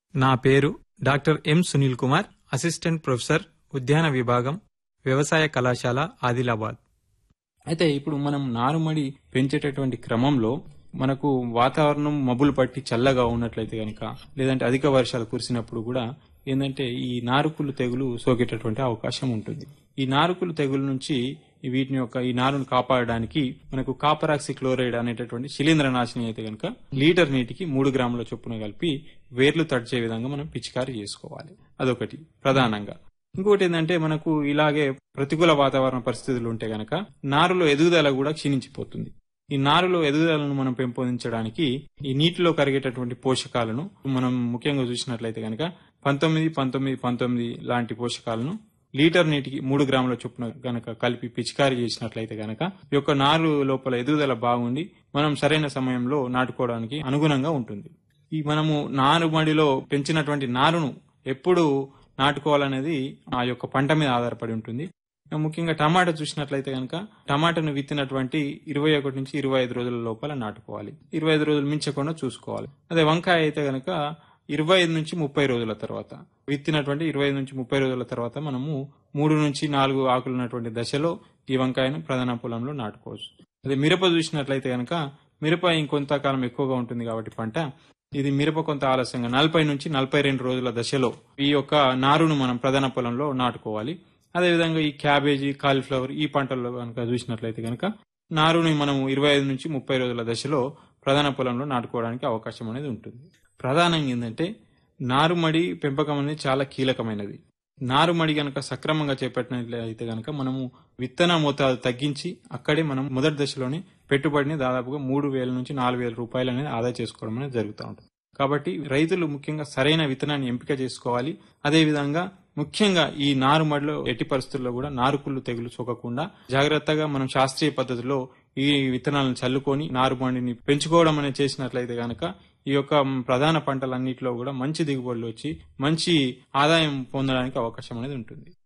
నా పేరు doctor M Sunil Kumar assistant professor ఉద్యాన విభాగం వ్యవసాయ కళాశాల ఆదిలాబాద్ అయితే ఇప్పుడు మనం నారుమడి పెంచేటటువంటి క్రమంలో మనకు వాతావరణం మబ్బులు పట్టి చల్లగా ఉన్నట్లయితే గనక లేదంటే అధిక వర్షాలు కురిసినప్పుడు కూడా ఏంటంటే ఈ నారుకులు తెగులు సోకేటటువంటి అవకాశం ఉంటుంది ఈ నారుకులు తెగులు నుంచి ఈ వీటిని యొక్క ఈ నారును కాపాడడానికి మనకు కాపరాక్సి క్లోరైడ్ అనేటటువంటి శిలీంద్రనాశిని అయితే గనక లీటర్ నీటికి మూడు గ్రాముల చొప్పున కలిపి వేర్లు తడిచే విధంగా మనం పిచికారీ చేసుకోవాలి అదొకటి ప్రధానంగా ఇంకోటి ఏంటంటే మనకు ఇలాగే ప్రతికూల వాతావరణ పరిస్థితులు ఉంటే గనక నారులో ఎదుగుదల కూడా క్షీణించిపోతుంది ఈ నారులో ఎదుగుదలను మనం పెంపొందించడానికి ఈ నీటిలో కరిగేటటువంటి పోషకాలను మనం ముఖ్యంగా చూసినట్లయితే గనక పంతొమ్మిది పంతొమ్మిది పంతొమ్మిది లాంటి పోషకాలను లీటర్ నీటికి మూడు గ్రాముల చొప్పున గనక కలిపి పిచికారీ చేసినట్లయితే గనక ఈ యొక్క నారు లోపల ఎదుగుదల బాగుండి మనం సరైన సమయంలో నాటుకోవడానికి అనుగుణంగా ఉంటుంది ఈ మనము నారుమడిలో పెంచినటువంటి నారును ఎప్పుడు నాటుకోవాలనేది ఆ యొక్క పంట మీద ఆధారపడి ఉంటుంది ముఖ్యంగా టమాటా చూసినట్లయితే కనుక టమాటాను విత్తినటువంటి ఇరవై ఒకటి నుంచి ఇరవై ఐదు రోజుల లోపల నాటుకోవాలి ఇరవై ఐదు రోజులు మించకుండా చూసుకోవాలి అదే వంకాయ అయితే కనుక ఇరవై ఐదు నుంచి ముప్పై రోజుల తర్వాత విత్తినటువంటి ఇరవై ఐదు నుంచి ముప్పై రోజుల తర్వాత మనము మూడు నుంచి నాలుగు ఆకులు ఉన్నటువంటి దశలో ఈ వంకాయను ప్రధాన పొలంలో నాటుకోవచ్చు అదే మిరప చూసినట్లయితే కనుక మిరప ఇంకొంతకాలం ఎక్కువగా ఉంటుంది కాబట్టి పంట ఇది మిరప కొంత ఆలస్యంగా నలభై నుంచి నలభై రెండు రోజుల దశలో ఈ యొక్క నారును మనం ప్రధాన పొలంలో నాటుకోవాలి అదేవిధంగా ఈ క్యాబేజీ కాలీఫ్లవర్ ఈ పంటల్లో కనుక చూసినట్లయితే కనుక నారుని మనం ఇరవై ఐదు నుంచి ముప్పై రోజుల దశలో ప్రధాన పొలంలో నాటుకోవడానికి అవకాశం అనేది ఉంటుంది ప్రధానంగా ఏంటంటే నారుమడి పెంపకం అనేది చాలా కీలకమైనది నారుమడి గనక సక్రమంగా చేపట్టినట్లయితే గనక మనము విత్తన మోతాదు తగ్గించి అక్కడే మనం మొదటి దశలోనే పెట్టుబడిని దాదాపుగా మూడు వేల నుంచి నాలుగు వేల రూపాయలు అనేది ఆదా చేసుకోవడం అనేది జరుగుతూ ఉంటుంది కాబట్టి రైతులు ముఖ్యంగా సరైన విత్తనాన్ని ఎంపిక చేసుకోవాలి అదేవిధంగా ముఖ్యంగా ఈ నారుమడిలో ఎట్టి పరిస్థితుల్లో కూడా నారుకుళ్ళు తెగులు సోకకుండా జాగ్రత్తగా మనం శాస్త్రీయ పద్ధతిలో ఈ విత్తనాలను చల్లుకొని నారుమడిని పెంచుకోవడం అనేది చేసినట్లయితే గనక ఈ యొక్క ప్రధాన పంటలన్నింటిలో కూడా మంచి దిగుబడులు వచ్చి మంచి ఆదాయం పొందడానికి అవకాశం అనేది ఉంటుంది